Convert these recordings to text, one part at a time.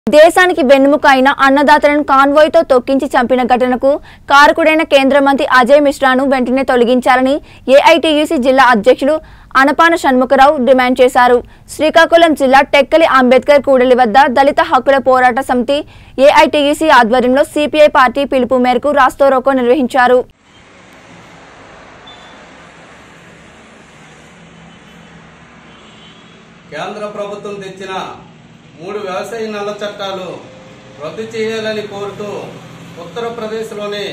దేశానికి వెన్నుముక అయిన అన్నదాతలను కాన్వాయ్తో తొక్కించి చంపిన ఘటనకు కారకుడైన కేంద్ర మంత్రి అజయ్ మిశ్రాను వెంటనే తొలగించాలని ఏఐటీయూసీ జిల్లా అధ్యక్షులు అనపాన షణ్ముఖరావు డిమాండ్ చేశారు శ్రీకాకుళం జిల్లా టెక్కలి అంబేద్కర్ కూడలి వద్ద దళిత హక్కుల పోరాట సమితి ఏఐటీయూసీ ఆధ్వర్యంలో సిపిఐ పార్టీ పిలుపు మేరకు రాస్తోరోకో నిర్వహించారు కేంద్ర ప్రభుత్వం తెచ్చిన మూడు వ్యవసాయ నల్ల చట్టాలు రద్దు చేయాలని కోరుతూ ఉత్తరప్రదేశ్లోని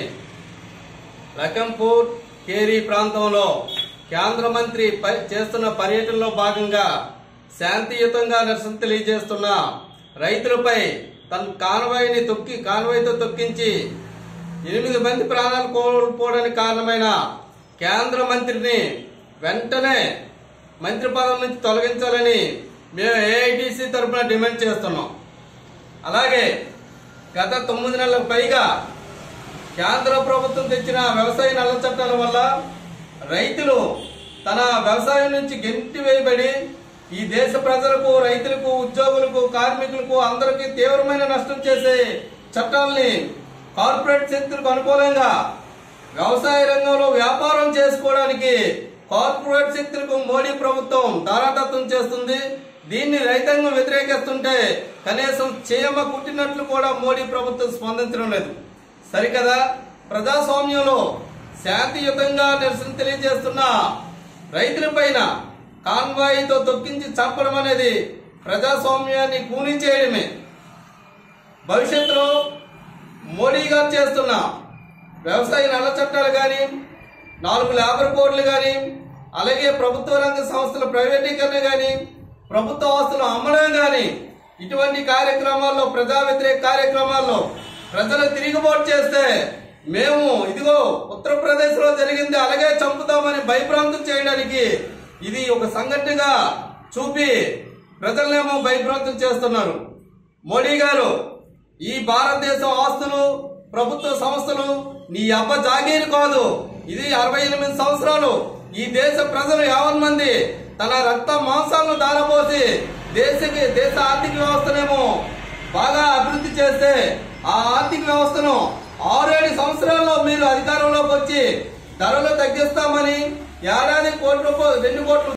లఖంపూర్ కేరీ ప్రాంతంలో కేంద్ర మంత్రి ప- చేస్తున్న పర్యటనలో భాగంగా శాంతియుతంగా నిరసన తెలియజేస్తున్న రైతులపై తన కాన్వాయ్ని తొక్కి కాన్వాయ్తో తొక్కించి ఎనిమిది మంది ప్రాణాలు కోల్పోవడానికి కారణమైన కేంద్ర మంత్రిని వెంటనే మంత్రి పదవి నుంచి తొలగించాలని మేము ఏఐటీసీ తరఫున డిమాండ్ చేస్తున్నాం అలాగే గత తొమ్మిది నెలలకు పైగా కేంద్ర ప్రభుత్వం తెచ్చిన వ్యవసాయ నల్ల చట్టాల వల్ల రైతులు తన వ్యవసాయం నుంచి గెంటి వేయబడి ఈ దేశ ప్రజలకు రైతులకు ఉద్యోగులకు కార్మికులకు అందరికీ తీవ్రమైన నష్టం చేసే చట్టాలని కార్పొరేట్ శక్తులకు అనుకూలంగా వ్యవసాయ రంగంలో వ్యాపారం చేసుకోవడానికి కార్పొరేట్ శక్తులకు మోడీ ప్రభుత్వం దారాదత్తం చేస్తుంది దీన్ని రైతాంగం వ్యతిరేకిస్తుంటే కనీసం చీమ కుట్టినట్లు కూడా మోడీ ప్రభుత్వం స్పందించడం లేదు సరికదా ప్రజాస్వామ్యంలో శాంతియుతంగా నిరసన తెలియజేస్తున్న రైతులపైన కాన్వాయితో తొక్కించి చంపడం అనేది ప్రజాస్వామ్యాన్ని కూని చేయడమే భవిష్యత్తులో మోడీ గారు చేస్తున్న వ్యవసాయ నల్ల చట్టాలు కానీ నాలుగు లేబర్ కోడ్లు కానీ అలాగే ప్రభుత్వ రంగ సంస్థల ప్రైవేటీకరణ కానీ ప్రభుత్వ ఆస్తుల అమ్మడం కానీ ఇటువంటి కార్యక్రమాల్లో ప్రజా వ్యతిరేక కార్యక్రమాల్లో ప్రజలు తిరిగిపోటు చేస్తే మేము ఇదిగో ఉత్తరప్రదేశ్ లో జరిగింది అలాగే చంపుతామని భయభ్రాంతం చేయడానికి ఇది ఒక సంఘటనగా చూపి ప్రజలనేమో భయభ్రాంతం చేస్తున్నారు మోడీ గారు ఈ భారతదేశం ఆస్తులు ప్రభుత్వ సంస్థలు నీ అబ్బ జాగీరు కాదు ఇది అరవై ఎనిమిది సంవత్సరాలు ఈ దేశ ప్రజలు యావన్ మంది తన రక్త మాంసాలను దారపోసి దేశకి దేశ ఆర్థిక వ్యవస్థనేమో బాగా అభివృద్ధి చేస్తే ఆ ఆర్థిక వ్యవస్థను ఆరేడు సంవత్సరాల్లో మీరు అధికారంలోకి వచ్చి ధరలు తగ్గిస్తామని ఏడాది కోటి రూపాయలు రెండు కోట్లు